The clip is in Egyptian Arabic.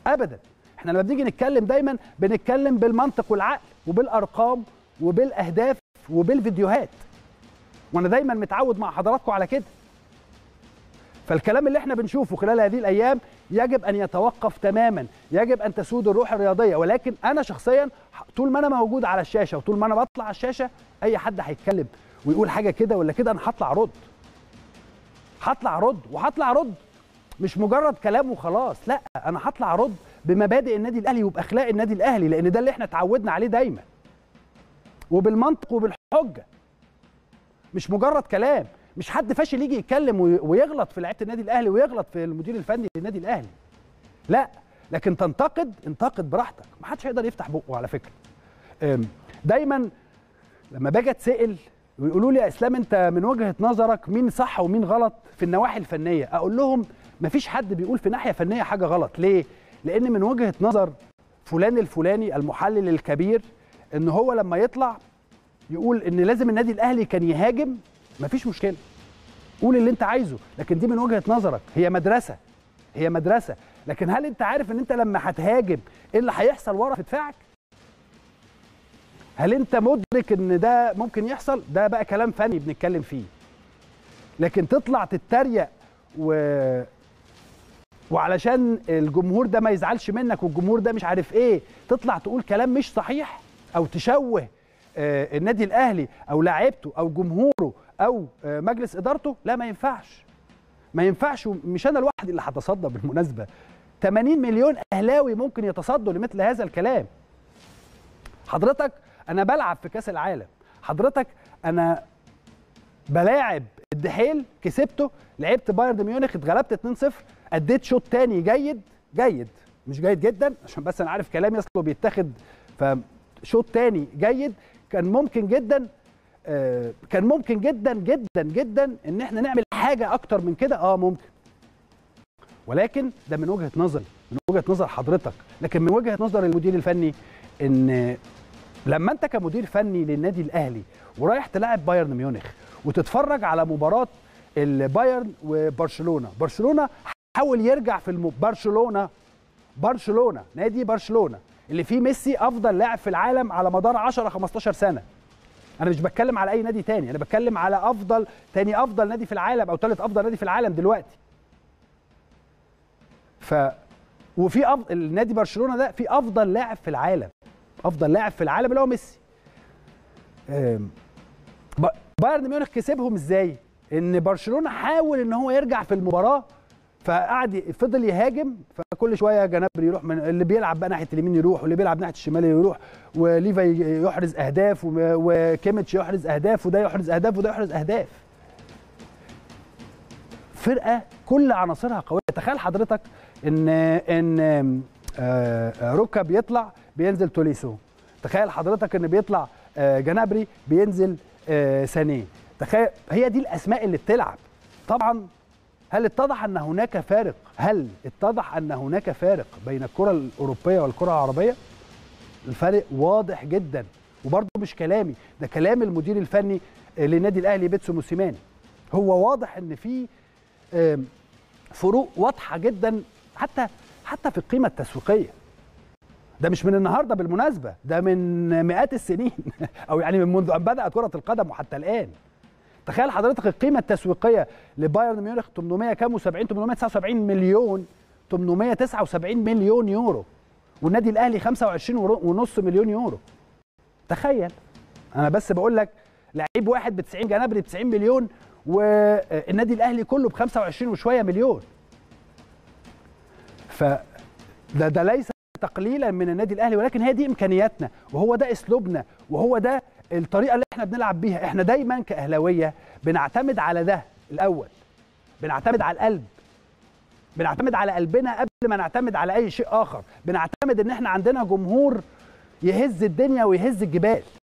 ابدا احنا لما بنيجي نتكلم دايما بنتكلم بالمنطق والعقل وبالارقام وبالاهداف وبالفيديوهات وانا دايما متعود مع حضراتكم على كده فالكلام اللي احنا بنشوفه خلال هذه الايام يجب ان يتوقف تماما يجب ان تسود الروح الرياضيه ولكن انا شخصيا طول ما انا موجود على الشاشه وطول ما انا بطلع على الشاشه اي حد هيتكلم ويقول حاجه كده ولا كده انا هطلع ارد هطلع ارد وهطلع ارد مش مجرد كلام وخلاص لا انا هطلع ارد بمبادئ النادي الاهلي وباخلاق النادي الاهلي لان ده اللي احنا اتعودنا عليه دايما وبالمنطق وبالحجه مش مجرد كلام مش حد فاشل يجي يتكلم ويغلط في لعيبه النادي الاهلي ويغلط في المدير الفني للنادي الاهلي لا لكن تنتقد انتقد براحتك ما حدش هيقدر يفتح بقه على فكره دايما لما باجي اتسال ويقولوا لي يا اسلام انت من وجهه نظرك مين صح ومين غلط في النواحي الفنيه اقول لهم مفيش حد بيقول في ناحيه فنيه حاجه غلط ليه لان من وجهه نظر فلان الفلاني المحلل الكبير ان هو لما يطلع يقول ان لازم النادي الاهلي كان يهاجم مفيش مشكله قول اللي انت عايزه لكن دي من وجهه نظرك هي مدرسه هي مدرسه لكن هل انت عارف ان انت لما هتهاجم ايه اللي هيحصل ورا في دفاعك هل انت مدرك ان ده ممكن يحصل ده بقى كلام فني بنتكلم فيه لكن تطلع تتريق و وعلشان الجمهور ده ما يزعلش منك والجمهور ده مش عارف ايه تطلع تقول كلام مش صحيح او تشوه آه النادي الاهلي او لاعيبته او جمهوره او آه مجلس ادارته لا ما ينفعش ما ينفعش مش انا لوحدي اللي هتصدى بالمناسبه 80 مليون اهلاوي ممكن يتصدوا لمثل هذا الكلام حضرتك انا بلعب في كاس العالم حضرتك انا بلاعب الدحيل كسبته لعبت بايرن ميونخ اتغلبت 2-0 اديت شوط تاني جيد جيد مش جيد جدا عشان بس انا عارف كلامي اصله بيتاخد فشوط تاني جيد كان ممكن جدا آه كان ممكن جدا جدا جدا ان احنا نعمل حاجه اكتر من كده اه ممكن ولكن ده من وجهه نظري من وجهه نظر حضرتك لكن من وجهه نظر المدير الفني ان لما انت كمدير فني للنادي الاهلي ورايح تلاعب بايرن ميونخ وتتفرج على مباراه البايرن وبرشلونه برشلونه حاول يرجع في الم... برشلونه برشلونه نادي برشلونه اللي فيه ميسي افضل لاعب في العالم على مدار 10 15 سنه انا مش بتكلم على اي نادي تاني انا بتكلم على افضل تاني افضل نادي في العالم او ثالث افضل نادي في العالم دلوقتي ف وفي أفضل النادي برشلونه ده في افضل لاعب في العالم افضل لاعب في العالم اللي هو ميسي بايرن ميونخ كسبهم ازاي ان برشلونه حاول ان هو يرجع في المباراه فقعد فضل يهاجم فكل شويه جنابري يروح من اللي بيلعب بقى ناحيه اليمين يروح واللي بيلعب ناحيه الشمال يروح وليفا يحرز اهداف وكيميتش يحرز اهداف وده يحرز اهداف وده يحرز اهداف فرقه كل عناصرها قويه تخيل حضرتك ان ان روكا بيطلع بينزل توليسو تخيل حضرتك ان بيطلع جنابري بينزل سانيه تخيل هي دي الاسماء اللي بتلعب طبعا هل اتضح ان هناك فارق هل اتضح ان هناك فارق بين الكره الاوروبيه والكره العربيه الفارق واضح جدا وبرضه مش كلامي ده كلام المدير الفني للنادي الاهلي بيتسو موسيماني هو واضح ان في فروق واضحه جدا حتى حتى في القيمه التسويقيه ده مش من النهارده بالمناسبه ده من مئات السنين او يعني من منذ ان بدات كره القدم وحتى الان تخيل حضرتك القيمه التسويقيه لبايرن ميونخ 800 كام و70 879 مليون 879 مليون يورو والنادي الاهلي 25 ونص مليون يورو تخيل انا بس بقول لك لعيب واحد ب 90 جنابري ب 90 مليون والنادي الاهلي كله ب 25 وشويه مليون ف ده ده ليس تقليلا من النادي الاهلي ولكن هي دي امكانياتنا وهو ده اسلوبنا وهو ده الطريقه اللي احنا بنلعب بيها احنا دايما كاهلاويه بنعتمد على ده الاول بنعتمد على القلب بنعتمد على قلبنا قبل ما نعتمد على اي شيء اخر بنعتمد ان احنا عندنا جمهور يهز الدنيا ويهز الجبال